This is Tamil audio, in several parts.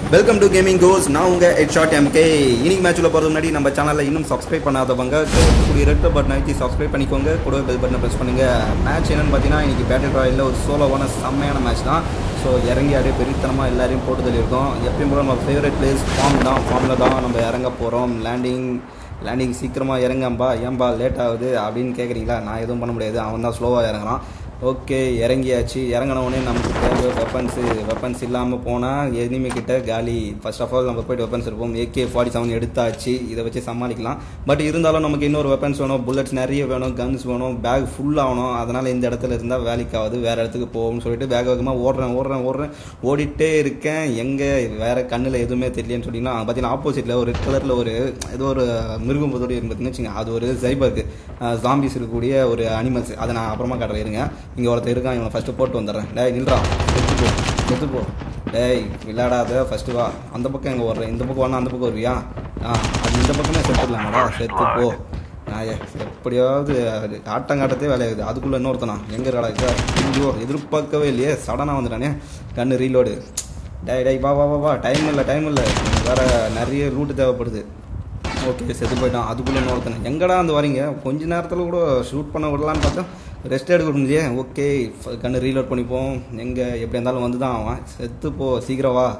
வெல்கம் டு கேமிங் கோஸ் நான் உங்கள் ஹெட் ஷாட் எம்கே இன்னைக்கு மேட்ச்சில் போகிறது முன்னாடி நம்ம சேனலில் இன்னும் சப்ஸ்கிரைப் பண்ணாதவங்க கூடிய ரெட் பட்டன் அழுத்தி சப்ஸ்கிரைப் பண்ணிக்கோங்க கூட பெல் பட்டனை ப்ரெஸ் பண்ணுங்கள் மேட்ச் என்னன்னு பார்த்தீங்கன்னா இன்றைக்கி பேட்டில் ராயலில் ஒரு சோலோவான செம்மையான மேட்ச் தான் ஸோ இறங்கி அப்படியே பெரியத்தனமாக எல்லாரையும் போட்டு தள்ளியிருக்கோம் எப்பயும் போல நம்ம ஃபேவரட் பிளேஸ் ஃபார்ம் தான் ஃபார்மில் தான் நம்ம இறங்க போகிறோம் லேண்டிங் லேண்டிங் சீக்கிரமாக இறங்கம்பா ஏன்பா லேட் ஆகுது அப்படின்னு கேட்குறீங்களா நான் எதுவும் பண்ண முடியாது அவன் தான் ஸ்லோவாக இறங்குறான் ஓகே இறங்கியாச்சு இறங்கின உடனே நமக்கு தேவை வெப்பன்ஸு வெப்பன்ஸ் இல்லாமல் போனால் எனிமி கிட்ட காலி ஃபர்ஸ்ட் ஆஃப் ஆல் நம்ம போய்ட்டு வெப்பன்ஸ் இருப்போம் ஏகே ஃபார்ட்டி செவன் எடுத்தாச்சு இதை வச்சு சமாளிக்கலாம் பட் இருந்தாலும் நமக்கு இன்னொரு வெப்பன்ஸ் வேணும் புல்லட்ஸ் நிறைய வேணும் கன்ஸ் வேணும் பேக் ஃபுல் ஆகணும் அதனால் இந்த இடத்துல இருந்தால் வேலைக்கு ஆகுது வேறு இடத்துக்கு போகும்னு சொல்லிட்டு வேக வேகமாக ஓடுறேன் ஓடுறேன் ஓடுறேன் ஓடிட்டே இருக்கேன் எங்கே வேறு கண்ணில் எதுவுமே தெரியலன்னு சொன்னீங்கன்னா பார்த்தீங்கன்னா ஆப்போசிட்டில் ஒரு ரெட் கலரில் ஒரு ஏதோ ஒரு மிருகம் புதோடு இருந்துச்சுன்னு வச்சுங்க அது ஒரு ஜைபர்க்கு ஜாம்பிஸ் இருக்கக்கூடிய ஒரு அனிமல்ஸ் அதை நான் அப்புறமா காட்டுறேன் இருங்க இங்கே ஒருத்தர் இருக்கான் இவனை ஃபஸ்ட்டு போட்டு வந்துடுறேன் டேய் நில்றா செத்து போ செத்து போ டேய் விளையாடாத ஃபஸ்ட்டு வா அந்த பக்கம் எங்கே ஓடுறேன் இந்த பக்கம் வரணும் அந்த பக்கம் வருவியா ஆ அது இந்த பக்கமே செத்துடலாமாடா செத்து போ நாயே எப்படியாவது ஆட்டங்காட்டத்தே வேலையாகுது அதுக்குள்ளே இன்னொருத்தனா எங்கே இருக்கா ஐயோ எதிர்பார்க்கவே இல்லையே சடனாக வந்துட்டானே கண்ணு ரீலோடு டேய் டேய் வா வா வா வா டைம் இல்லை டைம் இல்லை வேறு நிறைய ரூட்டு தேவைப்படுது ஓகே செத்து போயிட்டான் அதுக்குள்ளே இன்னொருத்தனை எங்கடா வந்து வரீங்க கொஞ்ச நேரத்தில் கூட ஷூட் பண்ண விடலான்னு பார்த்தா ரெஸ்ட் எடுக்க முடிஞ்சே ஓகே கண்ணு ரீலோட் பண்ணிப்போம் எங்கே எப்படி இருந்தாலும் வந்து தான் அவன் செத்து போ சீக்கிரம் வா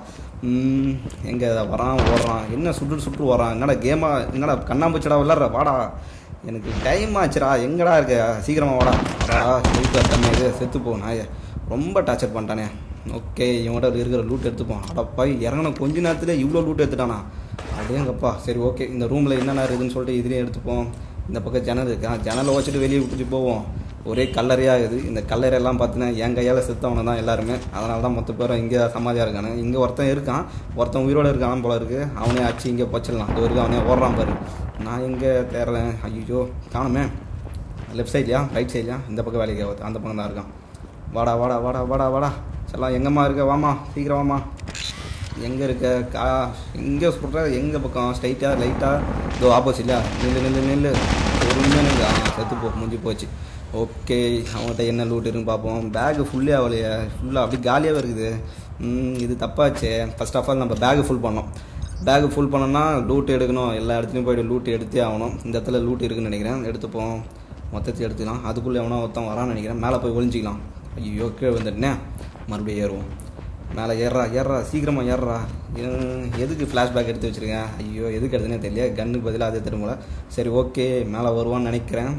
எங்கே வரான் ஓடுறான் என்ன சுட்டு சுட்டு வரான் என்னடா கேமா என்னடா கண்ணாம்பூச்சடா விளாட்ற வாடா எனக்கு டைம் ஆச்சுடா எங்கடா இருக்க சீக்கிரமா வாடா வாடா இருக்கிற தண்ணி இது செத்து போ நாய ரொம்ப டார்ச்சர் பண்ணிட்டானே ஓகே இவன்கிட்ட இருக்கிற லூட் எடுத்துப்போம் அடப்பா இறங்கின கொஞ்ச நேரத்தில் இவ்வளோ லூட் எடுத்துட்டானா அப்படியேங்கப்பா சரி ஓகே இந்த ரூமில் என்னென்ன இருக்குதுன்னு சொல்லிட்டு இதுலேயே எடுத்துப்போம் இந்த பக்கம் ஜன்னல் இருக்கு ஜன்னலை வச்சுட்டு வெளியே விட்டுட்டு போவோம் ஒரே கல்லறையாக இருக்குது இந்த கல்லறையெல்லாம் பார்த்தீங்கன்னா என் கையால் செத்தவனை தான் எல்லாருமே அதனால தான் மொத்த பேரும் இங்கே சமாதியாக இருக்கானு இங்கே ஒருத்தன் இருக்கான் ஒருத்தன் உயிரோடு இருக்கான் போல இருக்குது அவனே அடிச்சு இங்கே பச்சிடலாம் அது வரைக்கும் அவனே ஓடுறான் பாரு நான் எங்கே தேடுறேன் ஐயோ காணுமே லெஃப்ட் சைட்லையா ரைட் சைட்லையா இந்த பக்கம் வேலைக்கு ஆகுது அந்த பக்கம் தான் இருக்கான் வாடா வாடா வாடா வாடா வாடா செல்லாம் எங்கம்மா இருக்க வாமா சீக்கிரம் வாமா எங்கே இருக்க கா எங்கே சொல்கிற எங்கே பக்கம் ஸ்ட்ரைட்டாக லைட்டாக இதோ ஆப்போசிட்லையா நில்லு நில்லு நில்லு பொறுமையாக நில்லு ஆ செத்து போ முடிஞ்சு போச்சு ஓகே அவங்கள்ட்ட என்ன லூட் இருக்குன்னு பார்ப்போம் பேகு ஃபுல்லே ஆகலையே ஃபுல்லாக அப்படி காலியாகவே இருக்குது இது தப்பாச்சே ஃபஸ்ட் ஆஃப் ஆல் நம்ம பேகு ஃபுல் பண்ணோம் பேகு ஃபுல் பண்ணோன்னா லூட் எடுக்கணும் எல்லா இடத்துலையும் போய்ட்டு லூட் எடுத்தே ஆகணும் இந்த இடத்துல லூட் இருக்குன்னு நினைக்கிறேன் எடுத்துப்போம் மொத்தத்தை எடுத்துக்கலாம் அதுக்குள்ளே எவனோ ஒருத்தன் வரான்னு நினைக்கிறேன் மேலே போய் ஒழிஞ்சிக்கலாம் ஐயோ கீழே வந்துட்டேனே மறுபடியும் ஏறுவோம் மேலே ஏறா ஏறா சீக்கிரமாக ஏறா எதுக்கு ஃப்ளாஷ்பேக் எடுத்து வச்சுருக்கேன் ஐயோ எதுக்கு எடுத்துனே தெரியல கன்னுக்கு பதிலாக அதே திரும்பல சரி ஓகே மேலே வருவான்னு நினைக்கிறேன்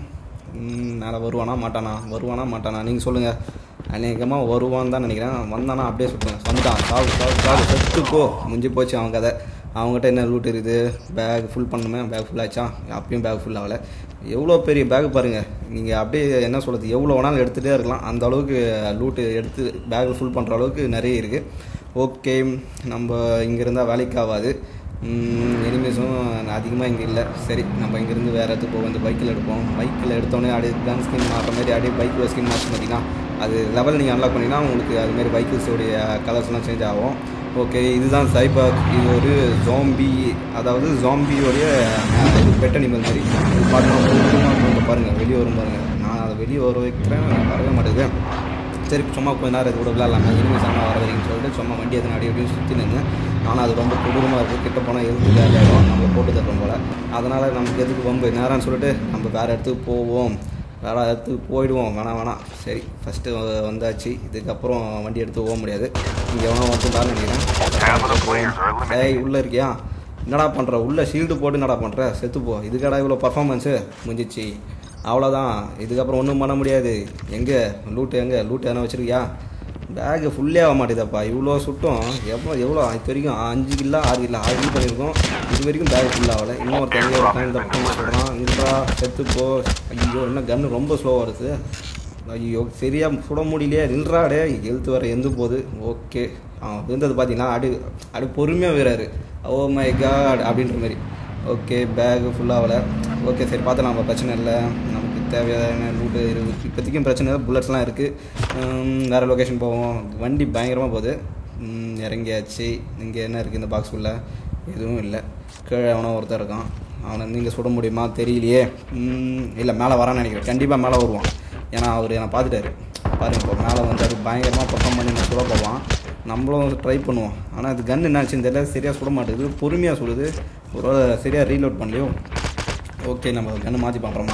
மேலே வருவானா மாட்டானா வருவானா மாட்டானா நீங்கள் சொல்லுங்கள் அநேகமாக வருவான்னு தான் நினைக்கிறேன் வந்தானா அப்படியே சுட்டுவேன் வந்துட்டான் சாவு சாவு சாவு செத்து போ முடிஞ்சு போச்சு அவன் கதை அவங்ககிட்ட என்ன லூட் இருக்குது பேக் ஃபுல் பண்ணுமே பேக் ஃபுல் ஆச்சா அப்பயும் பேக் ஃபுல் ஆகலை எவ்வளோ பெரிய பேக் பாருங்கள் நீங்கள் அப்படியே என்ன சொல்கிறது எவ்வளோ வேணாலும் எடுத்துகிட்டே இருக்கலாம் அந்த அளவுக்கு லூட்டு எடுத்து பேக் ஃபுல் பண்ணுற அளவுக்கு நிறைய இருக்குது ஓகே நம்ம இங்கே இருந்தால் வேலைக்கு ஆகாது எனிமீஸும் அதிகமாக இங்கே இல்லை சரி நம்ம இங்கேருந்து வேறு இடத்துக்கு போவோம் இந்த பைக்கில் எடுப்போம் பைக்கில் எடுத்தோடனே அப்படியே கன் ஸ்கின் மாற்ற மாதிரி அப்படியே பைக்கில் ஸ்கின் மாற்றி பார்த்தீங்கன்னா அது லெவல் நீங்கள் அன்லாக் பண்ணிங்கன்னா உங்களுக்கு அதுமாரி பைக்கிள்ஸோடைய கலர்ஸ்லாம் சேஞ்ச் ஆகும் ஓகே இதுதான் சைபர் இது ஒரு ஜாம்பி அதாவது ஜாம்பியோடைய இது பெட் அனிமல் மாதிரி இது பார்த்தீங்கன்னா பாருங்கள் வெளியே வரும் பாருங்கள் நான் அதை வெளியே வர வைக்கிறேன் வரவே மாட்டேங்குது சரி சும்மா கொஞ்ச நேரம் இது கூட விளாட்லாமா இனிமேல் சாமா வர வரைக்கும் சொல்லிட்டு சும்மா வண்டி எத்தனை அடி அப்படின்னு சுற்றி நின்று ஆனால் அது ரொம்ப கொடூரமாக இருக்குது கிட்ட போனால் எதுக்கு வேலையாகும் நம்ம போட்டு தட்டுறோம் போல் அதனால் நமக்கு எதுக்கு வம்பு நேரம்னு சொல்லிட்டு நம்ம வேறு இடத்துக்கு போவோம் வேறு இடத்துக்கு போயிடுவோம் வேணாம் வேணாம் சரி ஃபஸ்ட்டு வந்தாச்சு இதுக்கப்புறம் வண்டி எடுத்து போக முடியாது இங்கே எவனோ வந்துட்டான்னு நினைக்கிறேன் டேய் உள்ளே இருக்கியா என்னடா பண்ணுற உள்ளே ஷீல்டு போட்டு என்னடா பண்ணுற செத்துப்போ இதுக்கடா இவ்வளோ பர்ஃபார்மன்ஸு முடிஞ்சிச்சு அவ்வளோதான் இதுக்கப்புறம் ஒன்றும் பண்ண முடியாது எங்கே லூட்டு எங்கே லூட்டு எதனா வச்சுருக்கியா பேகு ஃபுல்லே ஆக மாட்டேதப்பா இவ்வளோ சுட்டும் எவ்வளோ எவ்வளோ இது வரைக்கும் அஞ்சு கிலோ ஆறு கிலோ ஆறு கிலோ பண்ணியிருக்கோம் இது வரைக்கும் பேக் ஃபுல் ஆகலை இன்னும் ஒரு தனியாக ஒரு இந்த பக்கம் சொல்கிறான் இங்கடா செத்து போ ஐயோ என்ன கன்று ரொம்ப ஸ்லோவாக இருக்குது ஐயோ சரியாக சுட முடியலையே நின்றாடே எழுத்து வர எந்த போகுது ஓகே அவன் விழுந்தது பார்த்தீங்கன்னா அடு அடு பொறுமையாக வீராரு ஓ மை காட் அப்படின்ற மாதிரி ஓகே பேகு ஃபுல்லாகல ஓகே சரி பார்த்து நம்ம பிரச்சனை இல்லை நமக்கு தேவையான ரூட்டு இருக்குது இப்போதைக்கும் பிரச்சனை இல்லை புல்லட்ஸ்லாம் இருக்குது வேறு லொக்கேஷன் போவோம் வண்டி பயங்கரமாக போகுது இறங்கியாச்சு இங்கே என்ன இருக்குது இந்த பாக்ஸ்குள்ளே எதுவும் இல்லை கீழே அவனோ ஒருத்தர் இருக்கான் அவனை நீங்கள் சுட முடியுமா தெரியலையே இல்லை மேலே வரான்னு நினைக்கிறேன் கண்டிப்பாக மேலே வருவான் ஏன்னா அவர் என்னை பார்த்துட்டாரு பாருங்க இப்போ மேலே வந்தார் பயங்கரமாக பர்ஃபார்ம் பண்ணி நான் சுட போவான் நம்மளும் ட்ரை பண்ணுவோம் ஆனால் இது கன் என்னாச்சுன்னு தெரியல சரியாக சுட மாட்டேங்குது பொறுமையாக சுடுது ஒரு சரியாக ரீலோட் பண்ணலையோ ஓகே நம்ம கன்று மாற்றி பண்ணுறோமா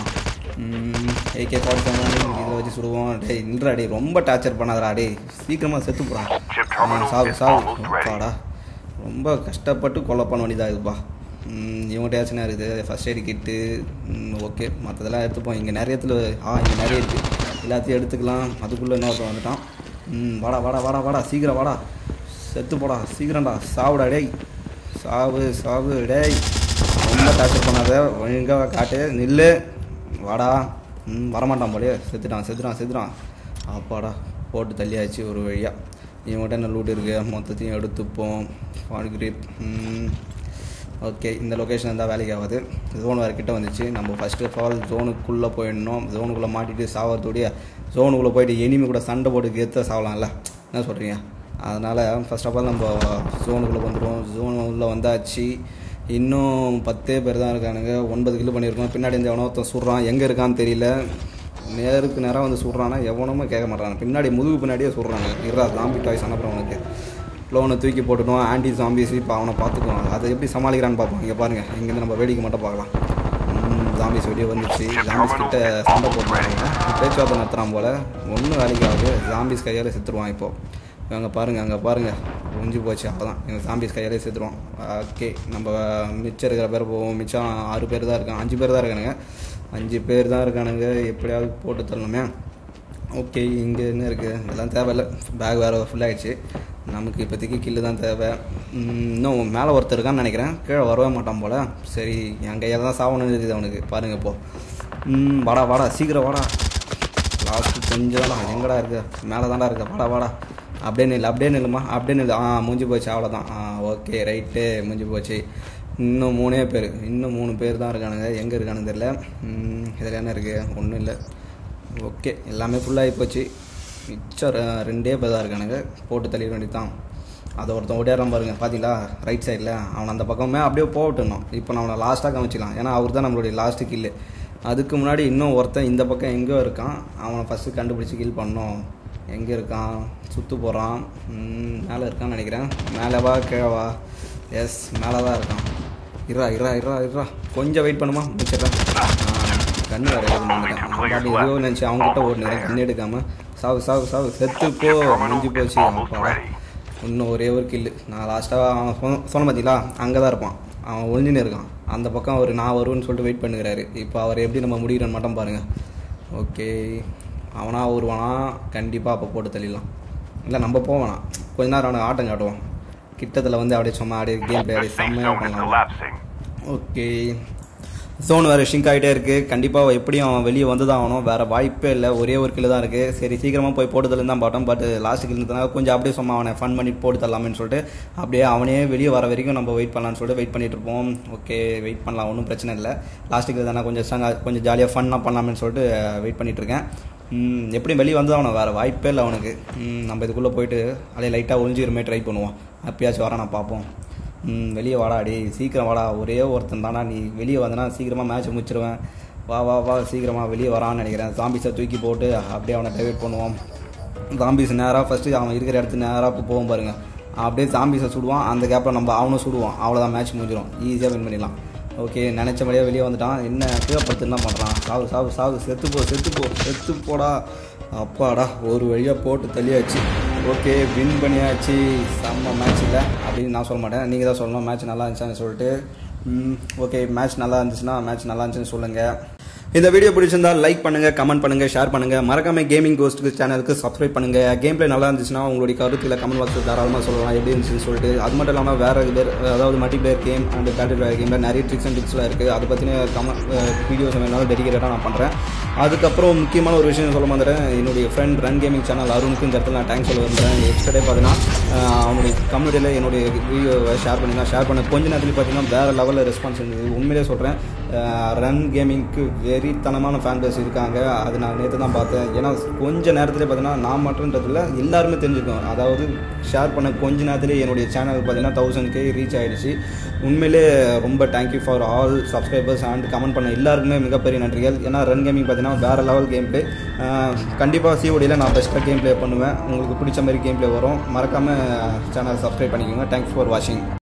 ஏகே ஃபார்ட்டி செவன் இதில் வச்சு சுடுவோம் டேய் நின்றா டேய் ரொம்ப டார்ச்சர் பண்ணாதடா டேய் சீக்கிரமாக செத்து போகிறான் சாவு சாவு அப்பாடா ரொம்ப கஷ்டப்பட்டு கொலை பண்ண வேண்டியதாக இருக்குப்பா இவங்ககிட்ட ஏதாச்சும் இருக்குது ஃபஸ்ட் எய்டு கிட்டு ஓகே மற்றதெல்லாம் எடுத்துப்போம் இங்கே நிறைய இடத்துல ஆ இங்கே நிறைய இருக்குது எல்லாத்தையும் எடுத்துக்கலாம் அதுக்குள்ளே இன்னொருத்தன் வந்துட்டான் ம் வாடா வாடா வாடா வாடா சீக்கிரம் வாடா செத்து போடா சீக்கிரம்டா சாவுடா டேய் சாவு சாவு டேய் ரொம்ப டார்ச்சர் பண்ணாத ஒழுங்காக காட்டு நில்லு வாடா ம் வரமாட்டான் போலே செத்துட்டான் செத்துட்டான் செத்துட்டான் அப்பாடா போட்டு தள்ளியாச்சு ஒரு வழியாக இவங்ககிட்ட என்ன லூட் இருக்குது மொத்தத்தையும் எடுத்துப்போம் ஃபால் கிரிப் ஓகே இந்த லொக்கேஷன் இருந்தால் வேலைக்கு ஆகாது ஜோன் வேறு கிட்ட வந்துச்சு நம்ம ஃபஸ்ட்டு ஆஃப் ஆல் ஜோனுக்குள்ளே போயிடணும் ஜோனுக்குள்ளே மாட்டிட்டு சாவறதோடைய ஜோனுக்குள்ளே போயிட்டு எனிமி கூட சண்டை போட்டு கெத்த சாவலாம்ல என்ன சொல்கிறீங்க அதனால் ஃபர்ஸ்ட் ஆஃப் ஆல் நம்ம ஜோனுக்குள்ளே வந்துடுவோம் ஜோன் உள்ளே வந்தாச்சு இன்னும் பத்தே பேர் தான் இருக்கானுங்க ஒன்பது கிலோ பண்ணியிருக்கோம் பின்னாடி இந்த எவனோ ஒருத்தன் சுடுறான் எங்கே இருக்கான்னு தெரியல நேருக்கு நேராக வந்து சுடுறானா எவனுமே கேட்க மாட்டாங்க பின்னாடி முதுகு பின்னாடியே சுடுறாங்க இருறா ஜாம்பி டாய்ஸ் அனுப்புகிறேன் அவனுக்கு லோனை தூக்கி போட்டுட்டோம் ஆன்டி ஜாம்பிஸ் இப்போ அவனை பார்த்துக்குவான் அதை எப்படி சமாளிக்கிறான்னு பார்ப்போம் இங்கே பாருங்கள் இங்கேருந்து நம்ம வேடிக்கை மட்டும் பார்க்கலாம் ஜாம்பிஸ் வெளியே வந்துச்சு ஜாம்பிஸ் கிட்ட சண்டை போட்டுருவாங்க பேச்சுவார்த்தை நடத்துகிறான் போல் ஒன்றும் வேலைக்கு ஆகுது ஜாம்பிஸ் கையால் செத்துருவான் இப்போது அங்கே பாருங்கள் அங்கே பாருங்கள் முடிஞ்சு போச்சு அவ்வளோதான் எங்கள் ஜாம்பிஸ் கையாலே செத்துருவோம் ஓகே நம்ம மிச்சம் இருக்கிற பேர் போவோம் மிச்சம் ஆறு பேர் தான் இருக்காங்க அஞ்சு பேர் தான் இருக்கானுங்க அஞ்சு பேர் தான் இருக்கானுங்க எப்படியாவது போட்டு தரணுமே ஓகே இங்கே என்ன இருக்குது இதெல்லாம் தேவையில்லை பேக் வேறு ஃபுல்லாகிடுச்சு நமக்கு இப்போதைக்கு கில்லு தான் தேவை இன்னும் மேலே ஒருத்தர் இருக்கான்னு நினைக்கிறேன் கீழே வரவே மாட்டான் போல் சரி என் கையில் தான் சாவணும்னு இருக்குது அவனுக்கு பாருங்கள் இப்போ வாடா வாடா சீக்கிரம் வாடா லாஸ்ட்டு கொஞ்சம் தான்டா எங்கடா இருக்கு மேலே தான்டா இருக்க வாடா வாடா அப்படியே நில்லு அப்படியே நில்லுமா அப்படியே நில்லு ஆ முடிஞ்சு போச்சு அவ்வளோதான் ஆ ஓகே ரைட்டு முடிஞ்சு போச்சு இன்னும் மூணே பேர் இன்னும் மூணு பேர் தான் இருக்கானுங்க எங்கே இருக்கானுங்க தெரியல இதில் என்ன இருக்குது ஒன்றும் இல்லை ஓகே எல்லாமே ஃபுல்லாகி போச்சு மிச்சம் ரெண்டே பேர் தான் இருக்கானுங்க போட்டு தள்ளிட வேண்டியதான் அதை ஒருத்தன் ஓடியாரம் பாருங்க பார்த்தீங்களா ரைட் சைடில் அவன் அந்த பக்கமே அப்படியே போகட்டணும் இப்போ நான் அவனை லாஸ்ட்டாக காமிச்சிக்கலாம் ஏன்னா அவர் தான் நம்மளுடைய லாஸ்ட்டு கில்லு அதுக்கு முன்னாடி இன்னும் ஒருத்தன் இந்த பக்கம் எங்கேயோ இருக்கான் அவனை ஃபஸ்ட்டு கண்டுபிடிச்சி கில் பண்ணோம் எங்கே இருக்கான் சுற்று போகிறான் மேலே இருக்கான்னு நினைக்கிறேன் மேலேவா கீழவா எஸ் மேலே தான் இருக்கான் இருறா இருறா இருறா இருறா கொஞ்சம் வெயிட் பண்ணுமா முடிச்சிடறேன் கண்ணு வேறு எதுவும் பண்ணிட்டேன் பாட்டி எதுவும் நினச்சி அவங்ககிட்ட ஓடினேன் கண்ணு எடுக்காமல் சாவு சாவு சாவு செத்து போ முடிஞ்சு போச்சு அப்பாடா இன்னும் ஒரே ஒரு கில்லு நான் லாஸ்ட்டாக அவன் சொன்ன சொன்ன பார்த்தீங்களா அங்கே தான் இருப்பான் அவன் ஒழிஞ்சுன்னு இருக்கான் அந்த பக்கம் அவர் நான் வருவேன்னு சொல்லிட்டு வெயிட் பண்ணுகிறாரு இப்போ அவர் எப்படி நம்ம முடிகிறோன்னு மட்டும் பாருங்கள் ஓகே அவனா வருவானா கண்டிப்பாக அப்போ போட்டு தள்ளிடலாம் இல்லை நம்ம போவானா கொஞ்ச நேரம் அவனை ஆட்டம் காட்டுவான் கிட்டத்தில் வந்து அப்படியே சும்மா அப்படியே கேம் பிளே அப்படியே செம்மையாக பண்ணலாம் ஓகே ஜோன் வேறு ஷிங்க் ஆகிட்டே இருக்குது கண்டிப்பாக எப்படியும் அவன் வெளியே வந்து தான் ஆகணும் வேறு வாய்ப்பே இல்லை ஒரே ஒரு கிலோ தான் இருக்குது சரி சீக்கிரமாக போய் போட்டுதல் தான் பார்த்தோம் பட் லாஸ்ட் கிலோ கொஞ்சம் அப்படியே சும்மா அவனை ஃபன் பண்ணி போட்டு தரலாமேன்னு சொல்லிட்டு அப்படியே அவனே வெளியே வர வரைக்கும் நம்ம வெயிட் பண்ணலாம்னு சொல்லிட்டு வெயிட் பண்ணிட்டு இருப்போம் ஓகே வெயிட் பண்ணலாம் ஒன்றும் பிரச்சனை இல்லை லாஸ்ட் கிலோ தானே கொஞ்சம் சங்க கொஞ்சம் ஜாலியாக ஃபன்னாக பண்ணலாமேன்னு சொல்லிட்டு வெயிட் பண்ணிட்டு இருக்கேன் எப்படியும் வெளியே வந்து அவனை வேறு வாய்ப்பே இல்லை அவனுக்கு நம்ம இதுக்குள்ளே போயிட்டு அப்படியே லைட்டாக ஒழிஞ்சிருமே ட்ரை பண்ணுவோம் அப்பயாச்சும் வரான் நான் பார்ப்போம் வெளியே வாடா அடி சீக்கிரம் வாடா ஒரே ஒருத்தன் தானா நீ வெளியே வந்தனா சீக்கிரமாக மேட்ச் முடிச்சிருவேன் வா வா வா சீக்கிரமாக வெளியே வரான்னு நினைக்கிறேன் ஜாம்பிஸை தூக்கி போட்டு அப்படியே அவனை டைவெர்ட் பண்ணுவோம் ஜாம்பிஸ் நேராக ஃபஸ்ட்டு அவன் இருக்கிற இடத்துக்கு நேராக போவோம் பாருங்கள் அப்படியே ஜாம்பிஸை சுடுவான் அந்த கேப்பில் நம்ம அவனும் சுடுவான் அவ்வளோதான் மேட்ச் முடிஞ்சிடும் ஈஸியாக வின் பண்ணிடலாம் ஓகே நினச்சபடியாக வெளியே வந்துட்டான் என்ன கீழப்படுத்து என்ன பண்ணுறான் சாவு சாவு சாவு செத்து போ செத்து போ செத்து போடா அப்பாடா ஒரு வழியாக போட்டு தள்ளியாச்சு ஓகே வின் பண்ணியாச்சு செம்ம மேட்ச் இல்லை அப்படின்னு நான் சொல்ல மாட்டேன் நீங்கள் தான் சொல்லணும் மேட்ச் நல்லா இருந்துச்சான்னு சொல்லிட்டு ஓகே மேட்ச் நல்லா இருந்துச்சுன்னா மேட்ச் நல்லா இருந்துச்சுன்னு சொல்லுங்கள் இந்த வீடியோ பிடிச்சிருந்தா லைக் பண்ணுங்க கமெண்ட் பண்ணுங்க ஷேர் பண்ணுங்க மறக்காம கேமிங் கோஸ்ட் சேனலுக்கு சப்ஸ்கிரைப் பண்ணுங்க கேம் பிளே நல்லா இருந்துச்சுன்னா உங்களுடைய கருத்துல கமெண்ட் பாக்ஸில் தாராளமாக சொல்லலாம் எப்படி இருந்துச்சுன்னு சொல்லிட்டு அது மட்டும் இல்லாமல் வேற பேர் அதாவது multi player game and battle player கேமில் நிறைய ட்ரிக்ஸ் அண்ட் டிப்ஸ்லாம் இருக்குது அதை பற்றின கமெண்ட் வீடியோஸ் வேணாலும் டெடிக்கேட்டாக நான் பண்ணுறேன் அதுக்கப்புறம் முக்கியமான ஒரு விஷயம் சொல்ல வந்துடுறேன் என்னுடைய ஃப்ரெண்ட் ரன் கேமிங் சேனல் அருணுக்கு இந்த இடத்துல நான் தேங்க்ஸ் சொல்ல விரும்புகிறேன் எக்ஸ்ட்ரா பார்த்தீங்கன்னா அவனுடைய கம்யூனிட்டியில் என்னுடைய வீடியோவை ஷேர் பண்ணி நான் ஷேர் பண்ண கொஞ்ச நேரத்தில் பார்த்தீங்கன்னா வேறு லெவலில் ரெஸ்பான்ஸ் இருந்தது உண்மையிலே சொல்கிறேன் ரன் கேமிங்க்கு வெறித்தனமான ஃபேன் பேஸ் இருக்காங்க அது நான் நேற்று தான் பார்த்தேன் ஏன்னா கொஞ்ச நேரத்தில் பார்த்தீங்கன்னா நான் மட்டும்ன்றதில்ல எல்லாருமே தெரிஞ்சுக்கணும் அதாவது ஷேர் பண்ண கொஞ்ச நேரத்திலே என்னுடைய சேனல் பார்த்தீங்கன்னா தௌசண்ட் கே ரீச் ஆகிடுச்சு உண்மையிலே ரொம்ப thank you for all subscribers and comment பண்ண எல்லாருக்குமே மிகப்பெரிய நன்றிகள் ஏன்னா ரன் கேமிங் பார்த்தீங்கன்னா வேறு லெவல் கேம் ப்ளே கண்டிப்பாக சிஓடியில் நான் பெஸ்ட்டாக கேம் ப்ளே பண்ணுவேன் உங்களுக்கு பிடிச்ச மாதிரி கேம் ப்ளே வரும் மறக்காமல் சேனல் சப்ஸ்கிரைப் பண்ணிக்கோங்க தேங்க்ஸ் ஃபார் வாட்சிங்